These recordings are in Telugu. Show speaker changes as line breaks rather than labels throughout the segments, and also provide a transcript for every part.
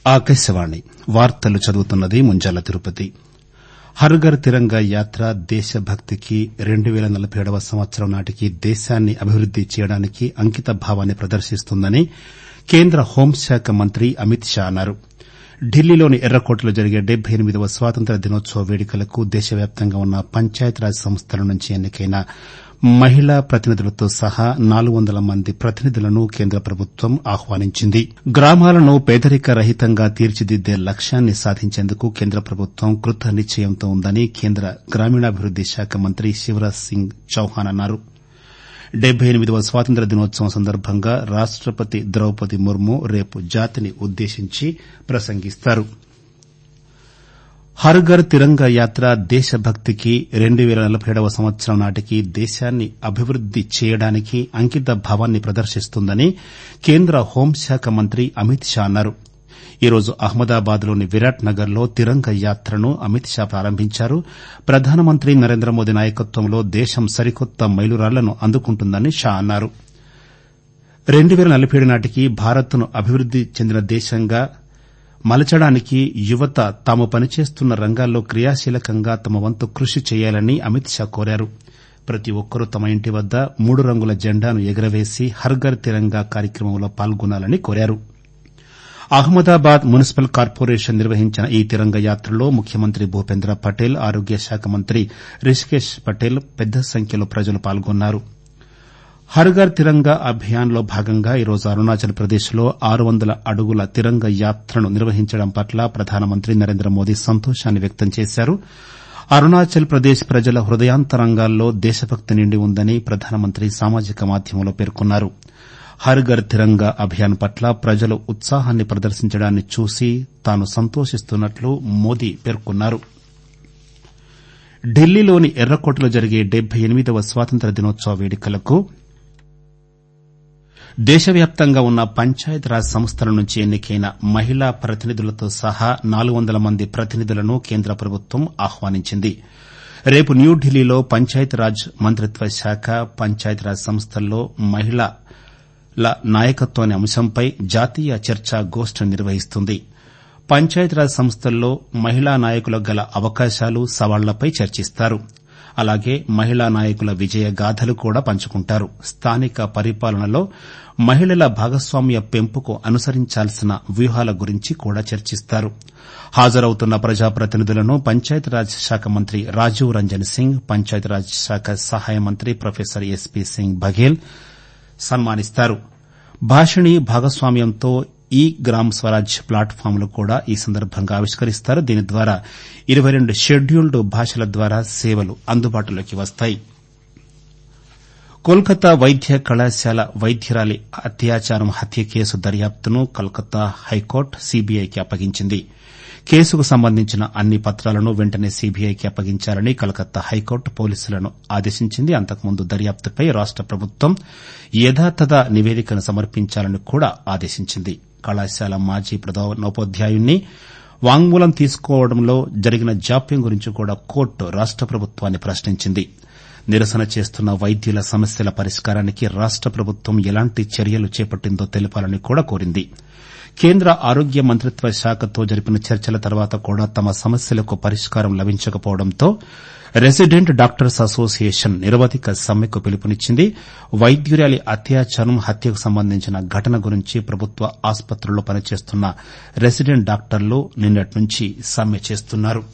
ఆకాశవాణి వార్తలు చదువుతున్నది ముంజాల తిరుపతి హర్ ఘర్ తిరంగా యాత్ర దేశభక్తికి రెండు పేల నలబై ఏడవ సంవత్సరం నాటికి దేశాన్ని అభివృద్ది చేయడానికి అంకిత భావాన్ని ప్రదర్శిస్తుందని కేంద్ర హోంశాఖ మంత్రి అమిత్ షా అన్నారు ఢిల్లీలోని ఎర్రకోటలో జరిగే డెబ్బై ఎనిమిదవ స్వాతంత్ర్య దినోత్సవ వేడుకలకు దేశవ్యాప్తంగా ఉన్న పంచాయతీరాజ్ సంస్థల నుంచి ఎన్నికైన మహిళా ప్రతినిధులతో సహా నాలుగు వందల మంది ప్రతినిధులను కేంద్ర ప్రభుత్వం ఆహ్వానించింది గ్రామాలను పేదరిక రహితంగా తీర్చిదిద్దే లక్ష్యాన్ని సాధించేందుకు కేంద్ర ప్రభుత్వం కృత నిశ్చయంతో ఉందని కేంద్ర గ్రామీణాభివృద్ది శాఖ మంత్రి శివరాజ్ సింగ్ చౌహాన్ అన్నారు డెబ్బై ఎనిమిదవ స్వాతంత్ర్య దినోత్సవం సందర్భంగా రాష్టపతి ద్రౌపది ముర్ము రేపు జాతిని ఉద్దేశించి ప్రసంగిస్తారు హర్ ఘర్ తిరంగా యాత్ర దేశభక్తికి రెండు పేల నలబై ఏడవ సంవత్సరం నాటికి దేశాన్ని అభివృద్ది చేయడానికి అంకిత భావాన్ని ప్రదర్శిస్తుందని కేంద్ర హోంశాఖ మంత్రి అమిత్ షా అన్నారు ఈరోజు అహ్మదాబాద్ లోని విరాట్ నగర్ లో తిరంగ యాత్రను అమిత్ షా ప్రారంభించారు ప్రధానమంత్రి నరేంద్రమోదీ నాయకత్వంలో దేశం సరికొత్త మైలురాళ్లను అందుకుంటుందని షా అన్నారు రెండు పేల నలబై ఏడు నాటికి భారత్ ను అభివృద్ది చెందిన దేశంగా మలచడానికి యువత తాము పనిచేస్తున్న రంగాల్లో క్రియాశీలకంగా తమ వంతు కృషి చేయాలని అమిత్ షా కోరారు ప్రతి ఒక్కరూ తమ ఇంటి వద్ద మూడు రంగుల జెండాను ఎగురవేసి హర్ ఘర్ తిరంగా కార్యక్రమంలో పాల్గొనాలని కోరారు అహ్మదాబాద్ మున్సిపల్ కార్పొరేషన్ నిర్వహించిన ఈ తిరంగ యాత్రలో ముఖ్యమంత్రి భూపేంద్ర పటేల్ ఆరోగ్య శాఖ మంత్రి రిషికేశ్ పటేల్ పెద్ద సంఖ్యలో ప్రజలు పాల్గొన్నారు హర్ ఘర్ తిరంగా అభియాన్ లో భాగంగా ఈరోజు అరుణాచల్ ప్రదేశ్ లో ఆరు వందల అడుగుల తిరంగ యాత్రను నిర్వహించడం పట్ల ప్రధానమంత్రి నరేంద్రమోదీ సంతోషాన్ని వ్యక్తం చేశారు అరుణాచల్ ప్రదేశ్ ప్రజల హృదయాంతరంగాల్లో దేశభక్తి నిండి ఉందని ప్రధానమంత్రి సామాజిక మాధ్యమంలో పేర్కొన్నారు హర్ ఘర్ తిరంగా అభియాన్ పట్ల ప్రజలు ఉత్సాహాన్ని ప్రదర్శించడాన్ని చూసి తాను సంతోషిస్తున్నట్లు మోదీ పేర్కొన్నారు ఢిల్లీలోని ఎర్రకోటలో జరిగే డెబ్బై ఎనిమిదవ స్వాతంత్ర్య దినోత్సవ వేడుకలకు దేశవ్యాప్తంగా ఉన్న పంచాయతీరాజ్ సంస్థల నుంచి ఎన్నికైన మహిళా ప్రతినిధులతో సహా నాలుగు వందల మంది ప్రతినిధులను కేంద్ర ప్రభుత్వం ఆహ్వానించింది రేపు న్యూఢిల్లీలో పంచాయతీరాజ్ మంత్రిత్వ శాఖ పంచాయతీరాజ్ సంస్థల్లో మహిళల నాయకత్వం అనే అంశంపై జాతీయ చర్చా గోష్ఠిని నిర్వహిస్తుంది పంచాయతీరాజ్ సంస్థల్లో మహిళా నాయకులకు గల అవకాశాలు సవాళ్లపై చర్చిస్తారు అలాగే మహిళా నాయకుల విజయ గాథలు కూడా పంచుకుంటారు స్థానిక పరిపాలనలో మహిళల భాగస్వామ్య పెంపుకు అనుసరించాల్సిన వ్యూహాల గురించి కూడా చర్చిస్తారు హాజరవుతున్న ప్రజాప్రతినిధులను పంచాయతీరాజ్ శాఖ మంత్రి రాజీవ్ రంజన్ సింగ్ పంచాయతీరాజ్ శాఖ సహాయ మంత్రి ప్రొఫెసర్ ఎస్పీ సింగ్ బఘేల్ సన్మానిస్తారు భాషిణి భాగస్వామ్యంతో ఈ గ్రామ్ స్వరాజ్ ప్లాట్ఫామ్ ను కూడా ఈ సందర్భంగా ఆవిష్కరిస్తారు దీని ద్వారా ఇరవై రెండు షెడ్యూల్డ్ భాషల ద్వారా సేవలు అందుబాటులోకి వస్తాయి కోల్కతా వైద్య కళాశాల వైద్యురాలి అత్యాచారం హత్య కేసు దర్యాప్తును కోల్కతా హైకోర్టు సీబీఐకి అప్పగించింది కేసుకు సంబంధించిన అన్ని పత్రాలను వెంటనే సీబీఐకి అప్పగించాలని కలకత్తా హైకోర్టు పోలీసులను ఆదేశించింది అంతకుముందు దర్యాప్తుపై రాష్ట ప్రభుత్వం యథాతథ నివేదికను సమర్పించాలని కూడా ఆదేశించింది కళాశాల మాజీ ప్రధానోపాధ్యాయుణ్ణి వాంగ్మూలం తీసుకోవడంలో జరిగిన జాప్యం గురించి కూడా కోర్టు రాష్ట ప్రభుత్వాన్ని ప్రశ్నించింది నిరసన చేస్తున్న వైద్యుల సమస్యల పరిష్కారానికి రాష్ట ప్రభుత్వం ఎలాంటి చర్యలు చేపట్టిందో తెలపాలని కూడా కోరింది కేంద్ర ఆరోగ్య మంత్రిత్వ శాఖతో జరిపిన చర్చల తర్వాత కూడా తమ సమస్యలకు పరిష్కారం లభించకపోవడంతో రెసిడెంట్ డాక్టర్స్ అసోసియేషన్ నిరవధిక సమ్మెకు పిలుపునిచ్చింది వైద్యురాలి అత్యాచారం హత్యకు సంబంధించిన ఘటన గురించి ప్రభుత్వ ఆసుపత్రుల్లో పనిచేస్తున్న రెసిడెంట్ డాక్టర్లు నిన్నటి నుంచి సమ్మె చేస్తున్నారు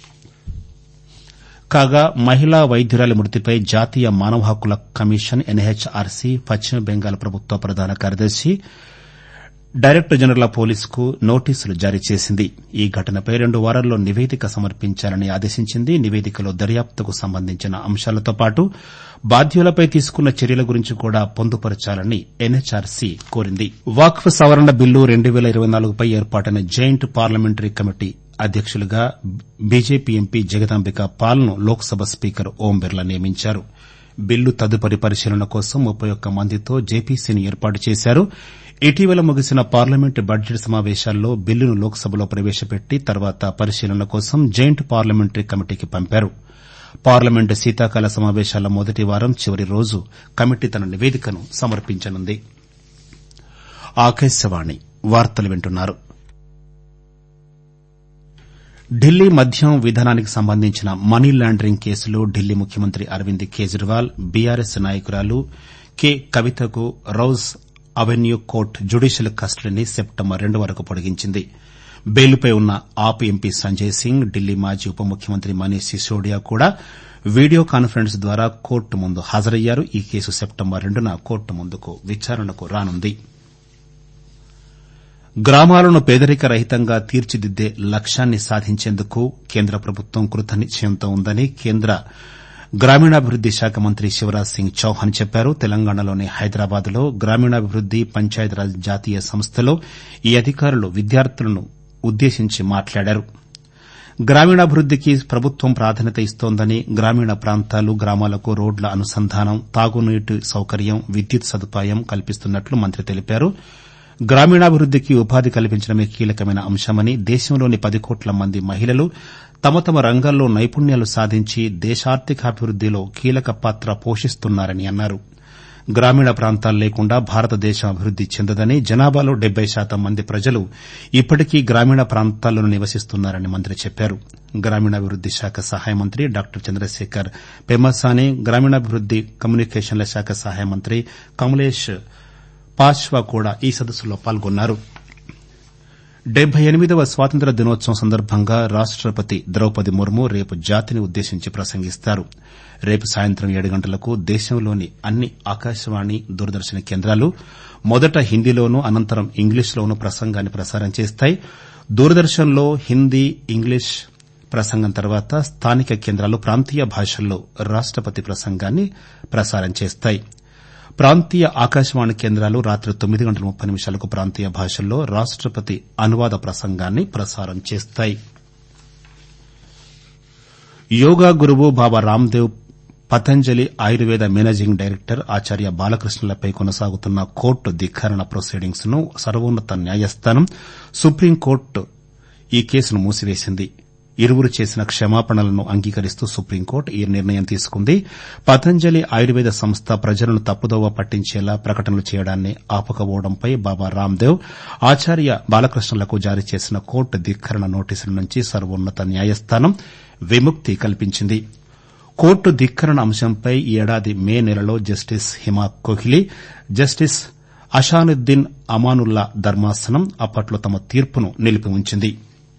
కాగా మహిళా వైద్యురాలి మృతిపై జాతీయ మానవ హక్కుల కమిషన్ ఎన్హెచ్ఆర్సీ పశ్చిమ బెంగాల్ ప్రభుత్వ ప్రధాన కార్యదర్శి డైరెక్టర్ జనరల్ ఆఫ్ పోలీసుకు నోటీసులు జారీ చేసింది ఈ ఘటనపై రెండు వారాల్లో నివేదిక సమర్పించాలని ఆదేశించింది నివేదికలో దర్యాప్తుకు సంబంధించిన అంశాలతో పాటు బాధ్యులపై తీసుకున్న చర్యల గురించి కూడా పొందుపరచాలని ఎన్హెచ్ఆర్సీ కోరింది వక్ఫ్ సవరణ బిల్లు రెండు పేల ఇరవై నాలుగుపై ఏర్పాటైన జాయింట్ పార్లమెంటరీ కమిటీ అధ్యకులుగా బీజేపీ ఎంపీ జగదాంబిక పాల్ను లోక్సభ స్పీకర్ ఓం బిర్లా నియమించారు బిల్లు తదుపరి పరిశీలన కోసం ముప్పై ఒక్క మందితో జేపీసీని ఏర్పాటు చేశారు ఇటీవల ముగిసిన పార్లమెంటు బడ్జెట్ సమావేశాల్లో బిల్లును లోక్సభలో ప్రవేశపెట్టి తర్వాత పరిశీలన కోసం జాయింట్ పార్లమెంటరీ కమిటీకి పంపారు పార్లమెంటు శీతాకాల సమావేశాల మొదటి వారం చివరి రోజు కమిటీ తన నివేదికను సమర్పించనుంది ఢిల్లీ మద్యం విధానానికి సంబంధించిన మనీ లాండరింగ్ కేసులో ఢిల్లీ ముఖ్యమంత్రి అరవింద్ కేజ్రీవాల్ బీఆర్ఎస్ నాయకురాలు కె కవితకు రౌజ్ అవెన్యూ కోర్టు జ్యుడీషియల్ కస్టడీని సెప్టెంబర్ రెండు వరకు పొడిగించింది బెయిల్పై ఉన్న ఆప్ ఎంపీ సంజయ్ సింగ్ ఢిల్లీ మాజీ ఉప ముఖ్యమంత్రి మనీష్ సిసోడియా కూడా వీడియో కాన్ఫరెన్స్ ద్వారా కోర్టు ముందు హాజరయ్యారు ఈ కేసు సెప్టెంబర్ రెండున కోర్టు ముందుకు విచారణకు రానుంది గ్రామాలను పేదరిక రహితంగా తీర్చిదిద్దే లక్ష్యాన్ని సాధించేందుకు కేంద్ర ప్రభుత్వం కృతనిశ్చయంతో ఉందని కేంద్ర గ్రామీణాభివృద్ది శాఖ మంత్రి శివరాజ్ సింగ్ చౌహాన్ చెప్పారు తెలంగాణలోని హైదరాబాద్ లో గ్రామీణాభివృద్ది పంచాయతీరాజ్ జాతీయ సంస్థలో ఈ అధికారులు విద్యార్థులను ఉద్దేశించి మాట్లాడారు గ్రామీణాభివృద్దికి ప్రభుత్వం ప్రాధాన్యత ఇస్తోందని గ్రామీణ ప్రాంతాలు గ్రామాలకు రోడ్ల అనుసంధానం తాగునీటి సౌకర్యం విద్యుత్ సదుపాయం కల్పిస్తున్నట్లు మంత్రి తెలిపారు గ్రామీణాభివృద్దికి ఉపాధి కల్పించడమే కీలకమైన అంశమని దేశంలోని పది కోట్ల మంది మహిళలు తమ తమ రంగాల్లో నైపుణ్యాలు సాధించి దేశార్థికాభివృద్దిలో కీలక పాత్ర పోషిస్తున్నారని అన్నారు గ్రామీణ ప్రాంతాలు లేకుండా భారతదేశం అభివృద్ది చెందదని జనాభాలో డెబ్బై శాతం మంది ప్రజలు ఇప్పటికీ గ్రామీణ ప్రాంతాల్లోనే నివసిస్తున్నారని మంత్రి చెప్పారు గ్రామీణాభివృద్ది శాఖ సహాయ మంత్రి డాక్టర్ చంద్రశేఖర్ పెమ్మసాని గ్రామీణాభివృద్ది కమ్యూనికేషన్ల శాఖ సహాయ మంత్రి కమలేష్ పాశ్వా కూడా ఈ సదస్సులో పాల్గొన్నారు డెబ్బై ఎనిమిదవ స్వాతంత్ర్య దినోత్సవం సందర్భంగా రాష్టపతి ద్రౌపది ముర్ము రేపు జాతిని ఉద్దేశించి ప్రసంగిస్తారు రేపు సాయంత్రం ఏడు గంటలకు దేశంలోని అన్ని ఆకాశవాణి దూరదర్శన్ కేంద్రాలు మొదట హిందీలోనూ అనంతరం ఇంగ్లీష్లోనూ ప్రసంగాన్ని ప్రసారం చేస్తాయి దూరదర్శన్లో హిందీ ఇంగ్లీష్ ప్రసంగం తర్వాత స్థానిక కేంద్రాలు ప్రాంతీయ భాషల్లో రాష్టపతి ప్రసంగాన్ని ప్రసారం చేస్తాయి ప్రాంతీయ ఆకాశవాణి కేంద్రాలు రాత్రి తొమ్మిది గంటల ముప్పై నిమిషాలకు ప్రాంతీయ భాషల్లో రాష్టపతి అనువాద ప్రసంగాన్ని ప్రసారం చేస్తాయి యోగా గురువు బాబా రామ్దేవ్ పతంజలి ఆయుర్వేద మేనేజింగ్ డైరెక్టర్ ఆచార్య బాలకృష్ణలపై కొనసాగుతున్న కోర్టు ధిక్కరణ ప్రొసీడింగ్స్ ను సర్వోన్నత న్యాయస్థానం సుప్రీంకోర్టు ఈ కేసును మూసివేసింది ఇరువురు చేసిన క్షమాపణలను అంగీకరిస్తూ సుప్రీంకోర్టు ఈ నిర్ణయం తీసుకుంది పతంజలి ఆయుర్వేద సంస్థ ప్రజలను తప్పుదోవ పట్టించేలా ప్రకటనలు చేయడాన్ని ఆపకపోవడంపై బాబా రామ్దేవ్ ఆచార్య బాలకృష్ణలకు జారీ చేసిన కోర్టు ధిక్కరణ నోటీసుల నుంచి సర్వోన్నత న్యాయస్థానం విముక్తి కల్పించింది కోర్టు ధిక్కరణ అంశంపై ఈ ఏడాది మే నెలలో జస్టిస్ హిమా కోహ్లీ జస్టిస్ అషానుద్దీన్ అమానుల్లా ధర్మాసనం అప్పట్లో తమ తీర్పును నిలిపి ఉంచింది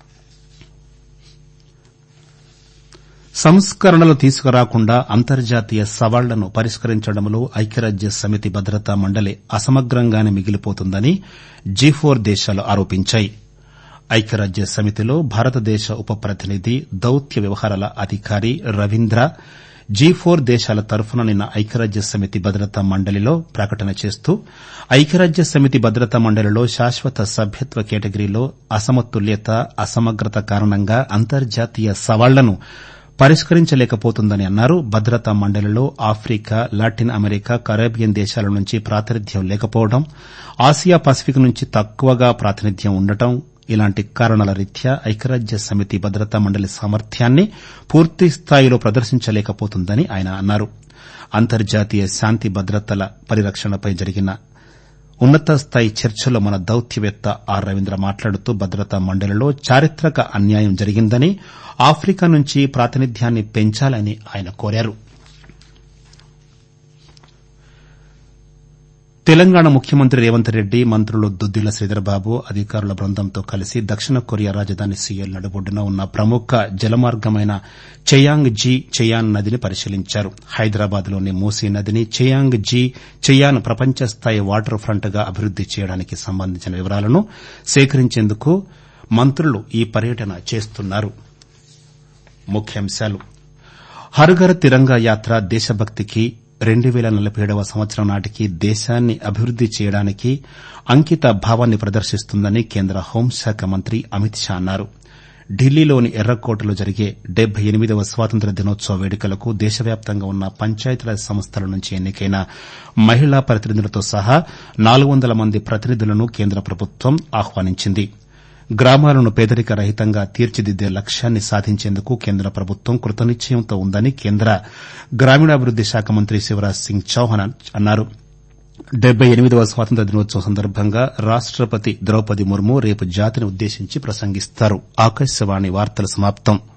సంస్కరణలు తీసుకురాకుండా అంతర్జాతీయ సవాళ్లను పరిష్కరించడంలో ఐక్యరాజ్య సమితి భద్రతా మండలి అసమగ్రంగానే మిగిలిపోతుందని జీ ఫోర్ దేశాలు ఆరోపించాయి ఐక్యరాజ్య సమితిలో భారతదేశ ఉప ప్రతినిధి దౌత్య వ్యవహారాల అధికారి రవీంద్ర జీ ఫోర్ దేశాల తరఫున నిన్న ఐక్యరాజ్య సమితి భద్రతా మండలిలో ప్రకటన చేస్తూ ఐక్యరాజ్య సమితి భద్రతా మండలిలో శాశ్వత సభ్యత్వ కేటగిరీలో అసమతుల్యత అసమగ్రత కారణంగా అంతర్జాతీయ సవాళ్లను పరిష్కరించలేకపోతుందని అన్నారు భద్రతా మండలిలో ఆఫ్రికా లాటిన్ అమెరికా కరేబియన్ దేశాల నుంచి ప్రాతినిధ్యం లేకపోవడం ఆసియా పసిఫిక్ నుంచి తక్కువగా ప్రాతినిధ్యం ఉండటం ఇలాంటి కారణాల రీత్యా ఐక్యరాజ్య సమితి భద్రతా మండలి సామర్థ్యాన్ని పూర్తిస్థాయిలో ప్రదర్శించలేకపోతుందని ఆయన అన్నారు అంతర్జాతీయ శాంతి భద్రతల పరిరక్షణపై జరిగిన ఉన్నత స్థాయి చర్చలో మన దౌత్యవేత్త ఆర్ రవీంద్ర మాట్లాడుతూ భద్రతా మండలిలో చారిత్రక అన్యాయం జరిగిందని ఆఫ్రికా నుంచి ప్రాతినిధ్యాన్ని పెంచాలని ఆయన కోరారు తెలంగాణ ముఖ్యమంత్రి రేవంత్ రెడ్డి మంత్రులు దుద్దిళ్ల శ్రీధర్బాబు అధికారుల బృందంతో కలిసి దక్షిణ కొరియా రాజధాని సియోల్ నడుబొడ్డున ఉన్న ప్రముఖ జలమార్గమైన చెయాంగ్ జీ చెయాన్ నదిని పరిశీలించారు హైదరాబాద్ లోని మూసీ నదిని చెయాంగ్ జీ చెయాన్ ప్రపంచ స్థాయి వాటర్ ఫ్రంట్ గా అభివృద్ది చేయడానికి సంబంధించిన వివరాలను సేకరించేందుకు మంత్రులు ఈ పర్యటన చేస్తున్నారు ముఖ్యాంశాలు హర్ ఘర్ తిరంగా యాత్ర దేశభక్తికి రెండు పేల నలభై ఏడవ సంవత్సరం నాటికి దేశాన్ని అభివృద్ది చేయడానికి అంకిత భావాన్ని ప్రదర్శిస్తుందని కేంద్ర హోంశాఖ మంత్రి అమిత్ షా అన్నారు ఢిల్లీలోని ఎర్రకోటలో జరిగే డెబ్బై ఎనిమిదవ స్వాతంత్ర్య దినోత్సవ వేడుకలకు దేశవ్యాప్తంగా ఉన్న పంచాయతీరాజ్ సంస్థల నుంచి ఎన్నికైన మహిళా ప్రతినిధులతో సహా నాలుగు వందల మంది ప్రతినిధులను కేంద్ర ప్రభుత్వం ఆహ్వానించింది గ్రామాలను పేదరిక రహితంగా తీర్చిదిద్దే లక్ష్యాన్ని సాధించేందుకు కేంద్ర ప్రభుత్వం కృతనిశ్చయంతో ఉందని కేంద్ర గ్రామీణాభివృద్ది శాఖ మంత్రి శివరాజ్ సింగ్ చౌహాన్ అన్నారు డెబ్బై ఎనిమిదవ స్వాతంత్ర దినోత్సవం సందర్భంగా రాష్టపతి ద్రౌపది ముర్ము రేపు జాతిని ఉద్దేశించి ప్రసంగిస్తారు